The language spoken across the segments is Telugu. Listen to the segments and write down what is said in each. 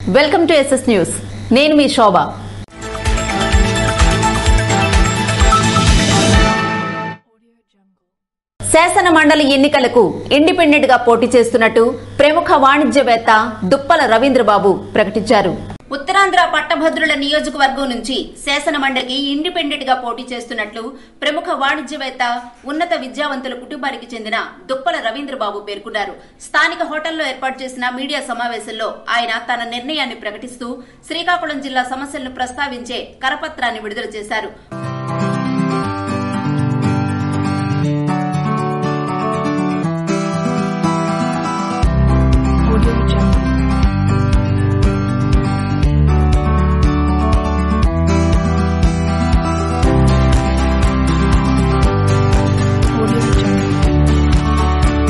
వెల్కమ్ టు ఎస్ఎస్ న్యూస్ నేను మీ శోభ శాసన మండలి ఎన్నికలకు ఇండిపెండెంట్ గా పోటీ చేస్తున్నట్టు ప్రముఖ వాణిజ్యవేత్త దుప్పల రవీంద్రబాబు ప్రకటించారు ఉత్తరాంధ్ర పట్టభద్రుల నియోజకవర్గం నుంచి శాసన మండలికి ఇండిపెండెంట్ గా పోటీ చేస్తున్నట్లు ప్రముఖ వాణిజ్యవేత్త ఉన్నత విద్యావంతుల కుటుంబానికి చెందిన దుప్పల రవీంద్రబాబు పేర్కొన్నారు స్థానిక హోటల్లో ఏర్పాటు చేసిన మీడియా సమావేశంలో ఆయన తన నిర్ణయాన్ని ప్రకటిస్తూ శ్రీకాకుళం జిల్లా సమస్యలను ప్రస్తావించే కరపత్రాన్ని విడుదల చేశారు Audio Jungle. Audio Jungle.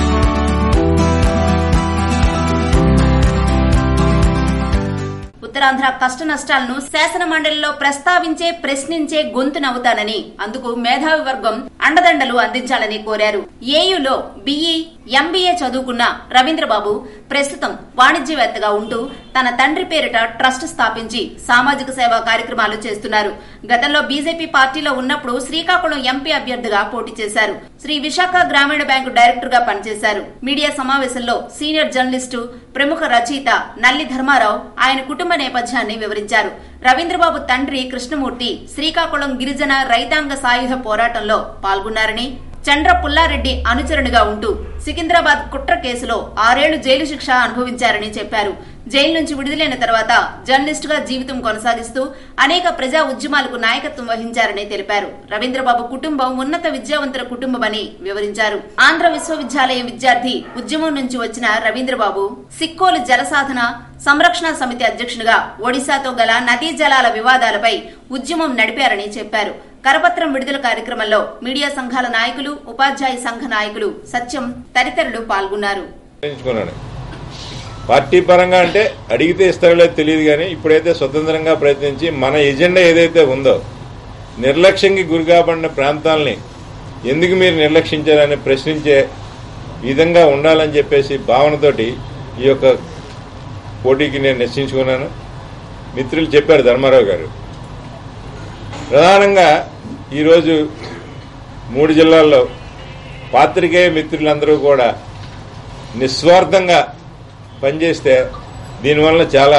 Uttarandhra కష్ట నష్టాలను శాసన మండలిలో ప్రస్తావించే ప్రశ్నించే గొంతునవుతానని అందుకు మేధావి వర్గం అండదండలు అందించాలని కోరారు ఏయులో బిఈ ఎంబీఏ చదువుకున్న రవీంద్రబాబు ప్రస్తుతం వాణిజ్యవేత్తగా ఉంటూ తన తండ్రి పేరిట ట్రస్ట్ స్థాపించి సామాజిక సేవా కార్యక్రమాలు చేస్తున్నారు గతంలో బీజేపీ పార్టీలో ఉన్నప్పుడు శ్రీకాకుళం ఎంపీ అభ్యర్థిగా పోటీ చేశారు శ్రీ విశాఖ గ్రామీణ బ్యాంకు డైరెక్టర్ గా పనిచేశారు మీడియా సమావేశంలో సీనియర్ జర్నలిస్టు ప్రముఖ రచయిత నల్లి ధర్మారావు ఆయన కుటుంబ నేపథ్యాన్ని వివరించారు రవీంద్రబాబు తండ్రి కృష్ణమూర్తి శ్రీకాకుళం గిరిజన రైతాంగ సాయుధ పోరాటంలో పాల్గొన్నారని చంద్ర పుల్లారెడ్డి అనుచరునిగా ఉంటూ సికింద్రాబాద్ కుట్ర కేసులో ఆరేళ్లు జైలు శిక్ష అనుభవించారని చెప్పారు జైలు నుంచి విడుదలైన తర్వాత జర్నలిస్ట్ గా జీవితం కొనసాగిస్తూ అనేక ప్రజా ఉద్యమాలకు నాయకత్వం వహించారని తెలిపారు రవీంద్రబాబు కుటుంబం ఉన్నత విద్యావంతుల కుటుంబమని వివరించారు ఆంధ్ర విశ్వవిద్యాలయం విద్యార్థి ఉద్యమం నుంచి వచ్చిన రవీంద్రబాబు సిక్కోలు జలసాధన సంరక్షణ సమితి అధ్యక్షునిగా ఒడిశాతో గల నదీ జలాల వివాదాలపై ఉద్యమం నడిపారని చెప్పారు కరపత్రం విడుదల కార్యక్రమంలో మీడియా సంఘాల నాయకులు ఉపాధ్యాయ సంఘ నాయకులు సత్యం తదితరులు పాల్గొన్నారు నిర్ణయించుకున్నాను పార్టీ పరంగా అంటే అడిగితే ఇస్తారో లేదో తెలియదు కానీ ఇప్పుడైతే స్వతంత్రంగా ప్రయత్నించి మన ఎజెండా ఏదైతే ఉందో నిర్లక్ష్యంకి గురి కాబడిన ప్రాంతాలని ఎందుకు మీరు నిర్లక్షించారని ప్రశ్నించే విధంగా ఉండాలని చెప్పేసి భావనతోటి ఈ యొక్క పోటీకి నేను నిశ్చయించుకున్నాను మిత్రులు చెప్పారు ధర్మారావు గారు ప్రధానంగా ఈరోజు మూడు జిల్లాల్లో పాత్రికేయ మిత్రులందరూ కూడా నిస్వార్థంగా పనిచేస్తే దీనివల్ల చాలా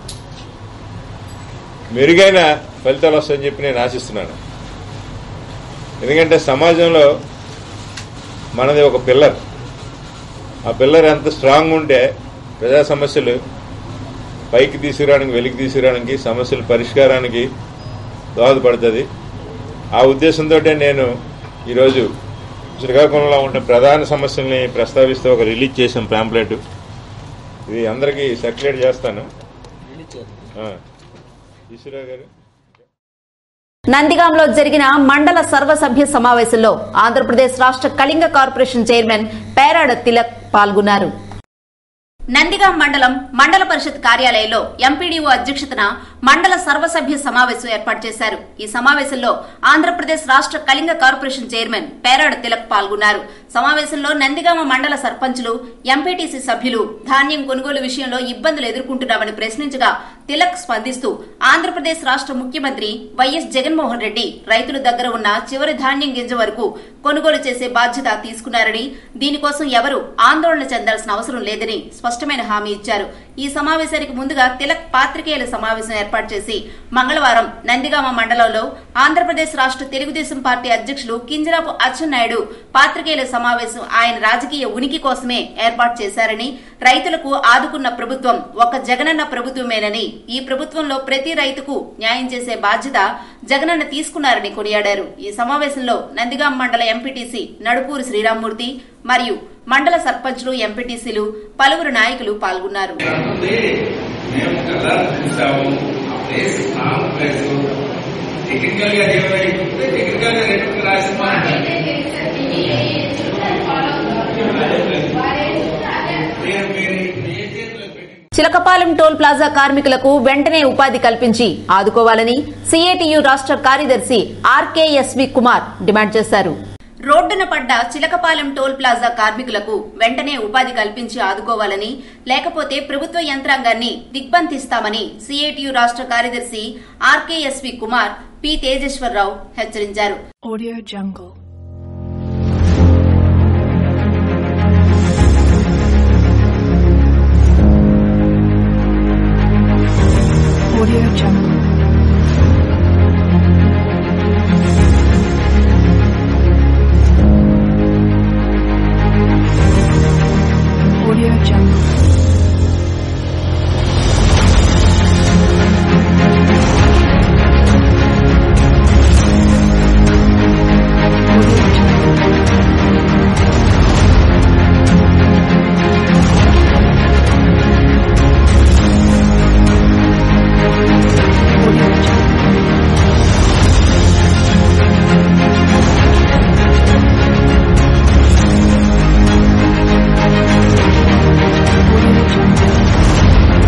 మెరుగైన ఫలితాలు వస్తాయని చెప్పి నేను ఆశిస్తున్నాను ఎందుకంటే సమాజంలో మనది ఒక పిల్లర్ ఆ పిల్లర్ ఎంత స్ట్రాంగ్ ఉంటే ప్రజా సమస్యలు పైకి తీసుకురావడానికి వెలికి తీసుకురావడానికి సమస్యల పరిష్కారానికి దోహదపడుతుంది ఆ ఉద్దేశంతో నేను ఈరోజు శ్రీకాకుళంలో ఉన్న ప్రధాన సమస్యల్ని ప్రస్తావిస్తూ ఒక రిలీజ్ చేసాం ప్యాంప్లెట్ ఇది అందరికీ సర్క్యులేట్ చేస్తాను ఆ. ఈశ్వరరావు గారు నందిగాంలో జరిగిన మండల సర్వసభ్య సమావేశంలో ఆంధ్రప్రదేశ్ రాష్ట్ర కళింగ కార్పొరేషన్ చైర్మన్ పేరాడ తిలక్ పాల్గొన్నారు నందిగాం మండలం మండల పరిషత్ కార్యాలయంలో ఎంపీడీఓ అధ్యక్షతన మండల సర్వసభ్య సమావేశం ఏర్పాటు చేశారు ఈ సమావేశంలో ఆంధ్రప్రదేశ్ రాష్ట్ర కళింగ కార్పొరేషన్ చైర్మన్ పేరాడ తిలక్ పాల్గొన్నారు సమావేశంలో నందిగామ మండల సర్పంచులు ఎంపీటీసీ సభ్యులు ధాన్యం కొనుగోలు విషయంలో ఇబ్బందులు ఎదుర్కొంటున్నామని ప్రశ్నించగా తిలక్ స్పందిస్తూ ఆంధ్రప్రదేశ్ రాష్ట్ర ముఖ్యమంత్రి వైఎస్ జగన్మోహన్ రెడ్డి రైతుల దగ్గర ఉన్న చివరి ధాన్యం గింజ వరకు కొనుగోలు చేసే బాధ్యత తీసుకున్నారని దీనికోసం ఎవరు ఆందోళన చెందాల్సిన అవసరం లేదని స్పష్టమైన హామీ ఇచ్చారు ఈ సమావేశానికి ముందుగా తిలక్ పాత్రికేయుల సమావేశం ఏర్పాటు చేసి మంగళవారం నందిగామ మండలంలో ఆంధ్రప్రదేశ్ రాష్ట్ర తెలుగుదేశం పార్టీ అధ్యక్షులు కింజరాపు అచ్చెన్నాయుడు పాత్రికేయుల సమావేశం ఆయన రాజకీయ ఉనికి కోసమే ఏర్పాటు చేశారని రైతులకు ఆదుకున్న ప్రభుత్వం ఒక జగనన్న ప్రభుత్వమేనని ఈ ప్రభుత్వంలో ప్రతి రైతుకు న్యాయం చేసే బాధ్యత జగనన్న తీసుకున్నారని కొనియాడారు ఈ సమావేశంలో నందిగాం మండల ఎంపీటీసీ నడుపూరి శ్రీరామ్మూర్తి మరియు మండల సర్పంచ్లు ఎంపీటీసీలు పలువురు నాయకులు పాల్గొన్నారు ఉంది మేము కలర్ చూసాము ఆ ప్లేస్ స్ట్రాంగ్ ప్లేస్ టెక్నికల్ గా ఏమైతే టెక్నికల్ గా రేటు రాసి మీరు మీరు మీ చేతిలో పెట్టి చిలకపాలెం టోల్ ప్లాజా కార్మికులకు వెంటనే ఉపాధి కల్పించి ఆదుకోవాలని సిఐటియు రాష్ట్ర కార్యదర్శి ఆర్కేఎస్వి కుమార్ డిమాండ్ చేశారు రోడ్డున పడ్డ చిలకపాలెం టోల్ ప్లాజా కార్మికులకు వెంటనే ఉపాధి కల్పించి ఆదుకోవాలని లేకపోతే ప్రభుత్వ యంత్రాంగాన్ని దిగ్బంధిస్తామని సిఐటియు రాష్ట్ర కార్యదర్శి ఆర్కేఎస్వి కుమార్ పి తేజేశ్వరరావు హెచ్చరించారు Audio Jungle. Audio Jungle. Audio Jungle. Audio Jungle. Audio Jungle. Audio Jungle.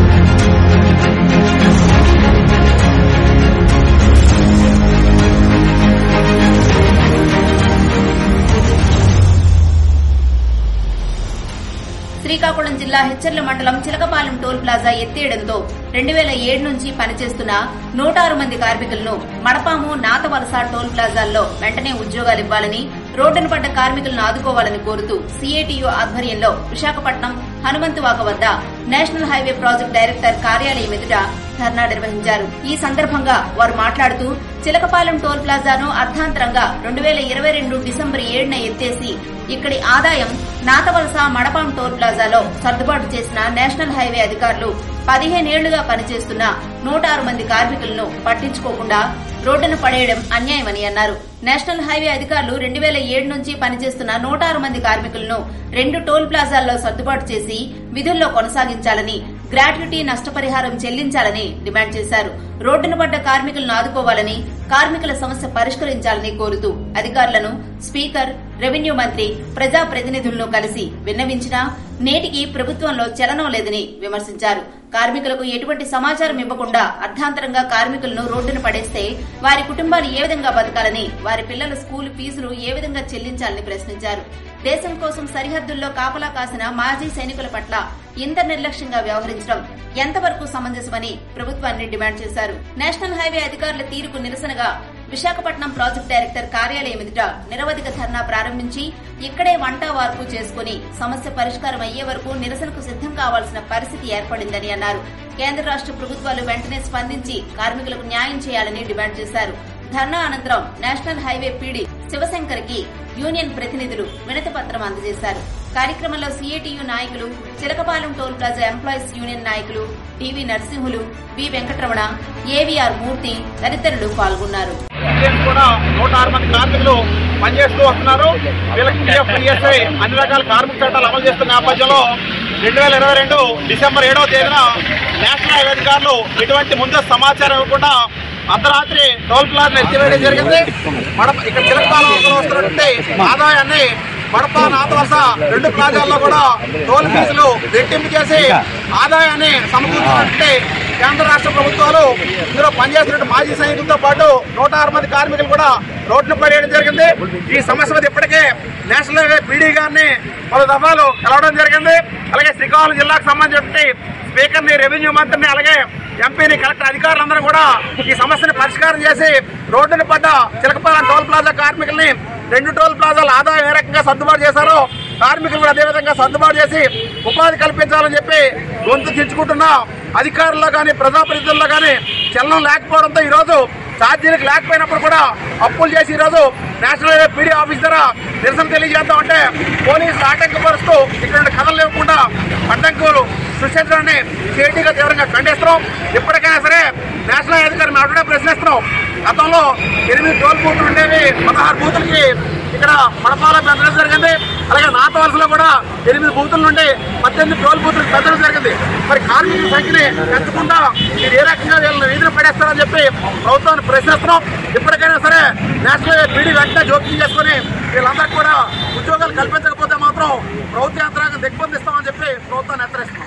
Srikakulam జిల్లా హెచ్చర్ల మండలం చిలకపాలెం టోల్ ప్లాజా ఎత్తేయడంతో రెండు వేల ఏడు నుంచి పనిచేస్తున్న నూట ఆరు మంది కార్మికులను మడపాము నాతవలస టోల్ ప్లాజాల్లో వెంటనే ఉద్యోగాలు ఇవ్వాలని రోడ్డున పడ్డ కార్మికులను ఆదుకోవాలని కోరుతూ సిఐటియు ఆధ్వర్యంలో విశాఖపట్నం హనుమంతువాక వద్ద నేషనల్ హైవే ప్రాజెక్ట్ డైరెక్టర్ కార్యాలయం ఎదుట ధర్నా నిర్వహించారు ఈ సందర్భంగా వారు మాట్లాడుతూ చిలకపాలెం టోల్ ప్లాజాను అర్ధాంతరంగా రెండు వేల ఇరవై రెండు డిసెంబర్ ఏడున ఎత్తేసి ఇక్కడి ఆదాయం నాతవలస మడపాం టోల్ ప్లాజాలో సర్దుబాటు చేసిన నేషనల్ హైవే అధికారులు పదిహేనేళ్లుగా పనిచేస్తున్న నూట ఆరు మంది కార్మికులను పట్టించుకోకుండా రోడ్డును పడేయడం అన్యాయమని అన్నారు నేషనల్ హైవే అధికారులు రెండు వేల ఏడు నుంచి పనిచేస్తున్న నూట ఆరు మంది కార్మికులను రెండు టోల్ ప్లాజాల్లో సర్దుబాటు చేసి విధుల్లో కొనసాగించాలని గ్రాట్యుటీ నష్టపరిహారం చెల్లించాలని డిమాండ్ చేశారు రోడ్డున పడ్డ కార్మికులను ఆదుకోవాలని కార్మికుల సమస్య పరిష్కరించాలని కోరుతూ అధికారులను స్పీకర్ రెవెన్యూ మంత్రి ప్రజా ప్రతినిధులను కలిసి విన్నవించినా నేటికి ప్రభుత్వంలో చలనం లేదని విమర్శించారు కార్మికులకు ఎటువంటి సమాచారం ఇవ్వకుండా అర్ధాంతరంగా కార్మికులను రోడ్డున పడేస్తే వారి కుటుంబాలు ఏ విధంగా బతకాలని వారి పిల్లల స్కూల్ ఫీజులు ఏ విధంగా చెల్లించాలని ప్రశ్నించారు దేశం కోసం సరిహద్దుల్లో కాపలా కాసిన మాజీ సైనికుల పట్ల ఇంత నిర్లక్ష్యంగా వ్యవహరించడం ఎంతవరకు సమంజసమని ప్రభుత్వాన్ని డిమాండ్ చేశారు నేషనల్ హైవే అధికారుల తీరుకు నిరసనగా విశాఖపట్నం ప్రాజెక్ట్ డైరెక్టర్ కార్యాలయం ఎదుట నిరవధిక ధర్నా ప్రారంభించి ఇక్కడే వంట వార్పు చేసుకుని సమస్య పరిష్కారం అయ్యే వరకు నిరసనకు సిద్దం కావాల్సిన పరిస్థితి ఏర్పడిందని అన్నారు కేంద్ర రాష్ట్ర ప్రభుత్వాలు వెంటనే స్పందించి కార్మికులకు న్యాయం చేయాలని డిమాండ్ చేశారు ధర్నా అనంతరం నేషనల్ హైవే పీడీ శివశంకర్ కి యూనియన్ ప్రతినిధులు వినతి పత్రం అందజేశారు కార్యక్రమంలో సిఐటియు నాయకులు Chilakapalem toll plaza employees union నాయకులు TV Narasimhulu B Venkataramana AVR Murthy తదితరులు పాల్గొన్నారు ఇండియన్స్ కూడా నూట ఆరు మంది కార్మికులు పనిచేస్తూ వస్తున్నారు వీళ్ళకి పిఎఫ్ ఈఎస్ఐ అన్ని రకాల కార్మిక చట్టాలు అమలు చేస్తున్న నేపథ్యంలో రెండు వేల ఇరవై రెండు డిసెంబర్ ఏడవ తేదీన నేషనల్ హైవే అధికారులు ఎటువంటి ముందస్తు సమాచారం ఇవ్వకుండా అర్ధరాత్రి టోల్ ప్లాజా ఎత్తివేయడం జరిగింది మడప ఇక్కడ చిలకపాలెంలో వస్తున్నటువంటి ఆదాయాన్ని మడప నాతవలస రెండు ప్లాజాల్లో కూడా టోల్ ఫీజులు రెట్టింపు చేసి ఆదాయాన్ని సమకూర్చినట్టు కేంద్ర రాష్ట్ర ప్రభుత్వాలు ఇందులో పనిచేస్తున్న మాజీ సైనికులతో పాటు నూట ఆరు మంది కార్మికులు కూడా రోడ్లు పడేయడం జరిగింది ఈ సమస్య మీద ఇప్పటికే నేషనల్ హైవే పీడీ గారిని పలు దఫాలు కలవడం జరిగింది అలాగే శ్రీకాకుళం జిల్లాకు సంబంధించి స్పీకర్ ని రెవెన్యూ మంత్రిని అలాగే ఎంపీని కలెక్టర్ అధికారులందరూ కూడా ఈ సమస్యని పరిష్కారం చేసి రోడ్డున పడ్డ చిలకపాలెం టోల్ ప్లాజా కార్మికుల్ని రెండు టోల్ ప్లాజాల ఆదాయం ఏ రకంగా సర్దుబాటు చేశారో కార్మికులు కూడా అదేవిధంగా సర్దుబాటు చేసి ఉపాధి కల్పించాలని చెప్పి గొంతు చించుకుంటున్న అధికారుల్లో కానీ ప్రజాప్రతినిధుల్లో కానీ చలనం లేకపోవడంతో ఈరోజు ఛార్జీలకు లేకపోయినప్పుడు కూడా అప్పులు చేసి ఈరోజు నేషనల్ హైవే పీడీ ఆఫీస్ దగ్గర నిరసన తెలియజేద్దాం అంటే పోలీసులు ఆటంకపరుస్తూ ఇక్కడ కథలు లేకుండా అడ్డంకులు సృష్టించడాన్ని సిఐటీగా తీవ్రంగా ఖండిస్తున్నాం ఇప్పటికైనా సరే నేషనల్ హైవే అధికారి మేము అప్పుడే ప్రశ్నిస్తున్నాం గతంలో ఎనిమిది టోల్ బూతులు ఉండేవి పదహారు బూతులకి ఇక్కడ మడపాల పెంచడం జరిగింది అలాగే నాత వలసలో కూడా ఎనిమిది బూతుల నుండి పద్దెనిమిది టోల్ బూతులు పెంచడం జరిగింది మరి కార్మికుల సంఖ్యని పెంచకుండా మీరు ఏ రకంగా వీళ్ళని వీధిని పడేస్తారని చెప్పి ప్రభుత్వాన్ని ప్రశ్నిస్తున్నాం ఇప్పటికైనా సరే నేషనల్ హైవే పీడీ వెంటనే జోక్యం చేసుకుని వీళ్ళందరికీ కూడా ఉద్యోగాలు కల్పించకపోతే మాత్రం ప్రభుత్వ యంత్రాంగం దిగ్బంధిస్తామని చెప్పి ప్రభుత్వాన్ని హెచ్చరిస్తున్నాం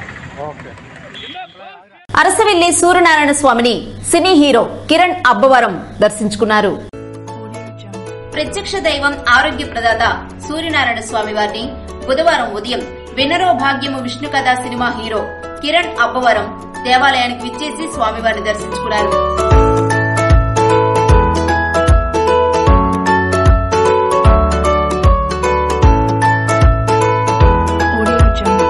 అరసవెల్లి సూర్యనారాయణ స్వామిని సినీ హీరో కిరణ్ అబ్బవరం దర్శించుకున్నారు Audio Jungle. ప్రత్యక్ష దైవం ఆరోగ్య ప్రదాత సూర్యనారాయణ స్వామి వారిని బుధవారం ఉదయం వినరో భాగ్యము విష్ణు కథ సినిమా హీరో కిరణ్ అబ్బవరం దేవాలయానికి విచ్చేసి స్వామివారిని దర్శించుకున్నారు Audio Jungle.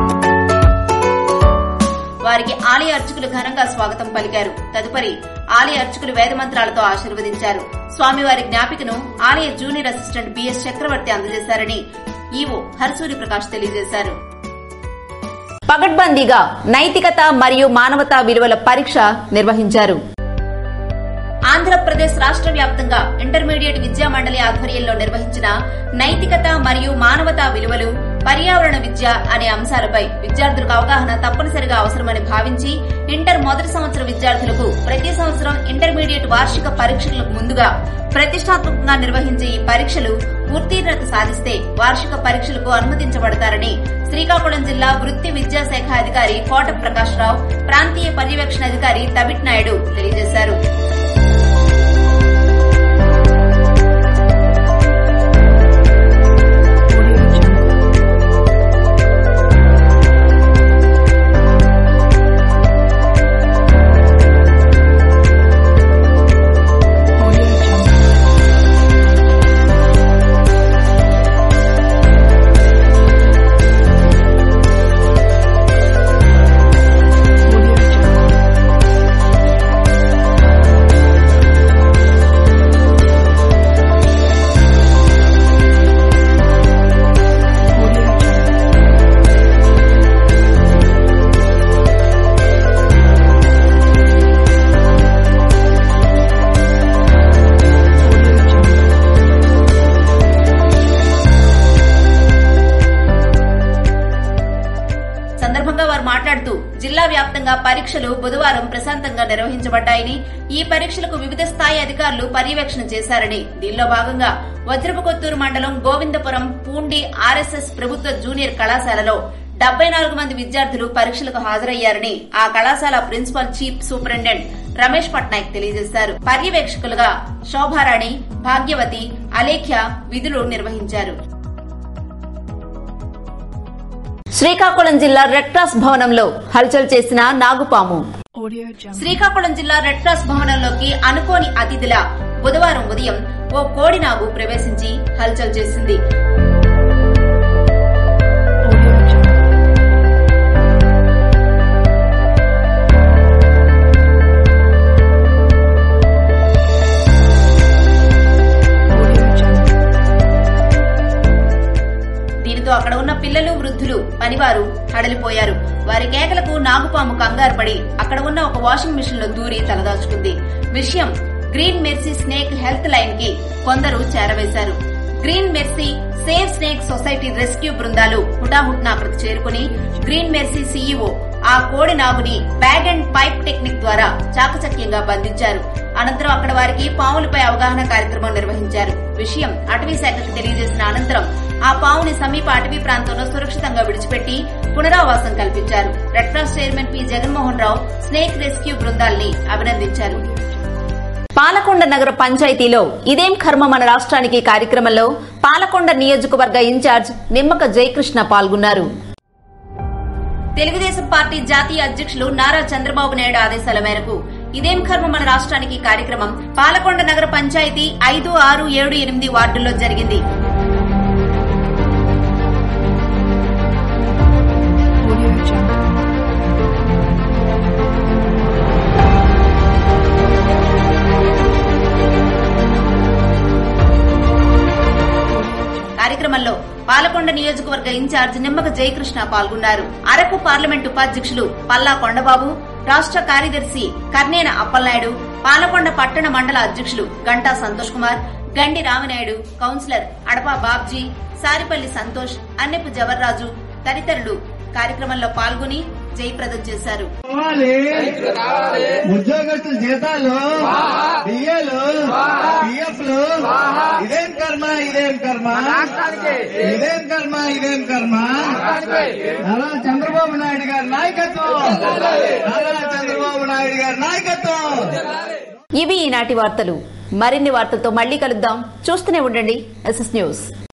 వారికి ఆలయ అర్చకులు ఘనంగా స్వాగతం పలికారు తదుపరి ఆలయ అర్చకులు వేదమంత్రాలతో ఆశీర్వదించారు స్వామివారి జ్ఞాపికను ఆలయ జూనియర్ అసిస్టెంట్ బిఎస్ చక్రవర్తి అందజేశారని ఈవో హర్సూరి ప్రకాష్ తెలియజేశారు పగడ్బందీగా నైతికత మరియు మానవతా విలువల పరీక్ష నిర్వహించారు ఆంధ్రప్రదేశ్ రాష్ట్ర వ్యాప్తంగా ఇంటర్మీడియట్ విద్యా మండలి ఆధ్వర్యంలో నిర్వహించిన నైతికత మరియు మానవతా విలువలు పర్యావరణ విద్య అనే అంశాలపై విద్యార్థులకు అవగాహన తప్పనిసరిగా అవసరమని భావించి ఇంటర్ మొదటి సంవత్సరం విద్యార్థులకు ప్రతి సంవత్సరం ఇంటర్మీడియట్ వార్షిక పరీక్షలకు ముందుగా ప్రతిష్టాత్మకంగా నిర్వహించే ఈ పరీక్షలు ఉత్తీర్ణత సాధిస్తే వార్షిక పరీక్షలకు అనుమతించబడతారని శ్రీకాకుళం జిల్లా వృత్తి విద్యాశాఖ అధికారి కోట ప్రకాష్ రావు ప్రాంతీయ పర్యవేక్షణ అధికారి తబిట్ నాయుడు తెలియజేశారు Audio Jungle. Audio Jungle. Audio Jungle. Audio Jungle. Audio Jungle. సందర్భంగా వారు మాట్లాడుతూ జిల్లా వ్యాప్తంగా పరీక్షలు బుధవారం ప్రశాంతంగా నిర్వహించబడ్డాయని ఈ పరీక్షలకు వివిధ స్థాయి అధికారులు పర్యవేక్షణ చేశారని దీనిలో భాగంగా వజ్రపకొత్తూరు మండలం గోవిందపురం పూండి ఆర్ఎస్ఎస్ ప్రభుత్వ జూనియర్ కళాశాలలో డెబ్బై నాలుగు మంది విద్యార్థులు పరీక్షలకు హాజరయ్యారని ఆ కళాశాల principal chief superintendent Ramesh Patnaik తెలియజేశారు పర్యవేక్షకులుగా శోభారాణి భాగ్యవతి అలేఖ్య విధులు నిర్వహించారు శ్రీకాకుళం జిల్లా రెడ్ క్రాస్ భవనంలో హల్చల్ చేసిన నాగుపాము Audio Jungle. శ్రీకాకుళం జిల్లా రెడ్ క్రాస్ భవనంలోకి అనుకోని అతిథిలా బుధవారం ఉదయం ఓ కోడి నాగు ప్రవేశించి హల్చల్ చేసింది Audio Jungle. Audio Jungle. దీనితో అక్కడ ఉన్న పిల్లలు వృద్ధులు పనివారు హడలిపోయారు వారి కేకలకు నాగుపాము కంగారు పడి అక్కడ ఉన్న ఒక వాషింగ్ మిషన్ లో దూరి తలదాచుకుంది విషయం green mercy snake health line కి కొందరు చేరవేశారు green mercy save snake society rescue బృందాలు హుటాహుట్న అక్కడికి చేరుకుని గ్రీన్ మెర్సీ సీఈఓ ఆ కోడి నాగుని బ్యాగ్ అండ్ పైప్ టెక్నిక్ ద్వారా చాకచక్యంగా బంధించారు అనంతరం అక్కడ వారికి పాములపై అవగాహన కార్యక్రమం నిర్వహించారు విషయం అటవీ శాఖకు తెలియజేసిన అనంతరం ఆ పావుని సమీప అటవీ ప్రాంతంలో సురక్షితంగా విడిచిపెట్టి పునరావాసం కల్పించారు red cross chairman P Jaganmohan Rao snake rescue బృందాల్ని అభినందించారు పాలకొండ నగర పంచాయతీలో ఇదేం కర్మ మన రాష్ట్రానికి కార్యక్రమంలో పాలకొండ నియోజకవర్గ ఇన్ఛార్జ్ నిమ్మక జయకృష్ణ పాల్గొన్నారు తెలుగుదేశం పార్టీ జాతీయ అధ్యక్షులు నారా చంద్రబాబు నాయుడు ఆదేశాల మేరకు ఇదేం కర్మ మన రాష్ట్రానికి కార్యక్రమం పాలకొండ నగర పంచాయతీ ఐదు ఆరు ఏడు ఎనిమిది వార్డుల్లో జరిగింది Audio Jungle. కార్యక్రమంలో పాలకొండ నియోజకవర్గ ఇన్ఛార్జ్ నిమ్మక జయకృష్ణ పాల్గొన్నారు అరకు పార్లమెంట్ ఉపాధ్యక్షులు పల్లా కొండబాబు రాష్ట్ర కార్యదర్శి కర్నేన అప్పలనాయుడు పాలకొండ పట్టణ మండల అధ్యక్షులు గంటా సంతోష్ కుమార్ గండి రామినాయుడు కౌన్సిలర్ అడపా బాబ్జీ సారిపల్లి సంతోష్ అన్నెపు జవర్రాజు తదితరులు కార్యక్రమంలో పాల్గొని జయప్రదం చేశారు రావాలి ఉద్యోగస్తుల జీతాలు డిఏలు పిఎఫ్లు ఇదేం కర్మ ఇదేం కర్మ ఇదేం కర్మ ఇదేం కర్మ నారా చంద్రబాబు నాయుడు గారి నాయకత్వం నారా చంద్రబాబు నాయుడు గారి నాయకత్వం ఇవి ఈనాటి వార్తలు మరిన్ని వార్తలతో మళ్ళీ కలుద్దాం చూస్తూనే ఉండండి ఎస్ఎస్ న్యూస్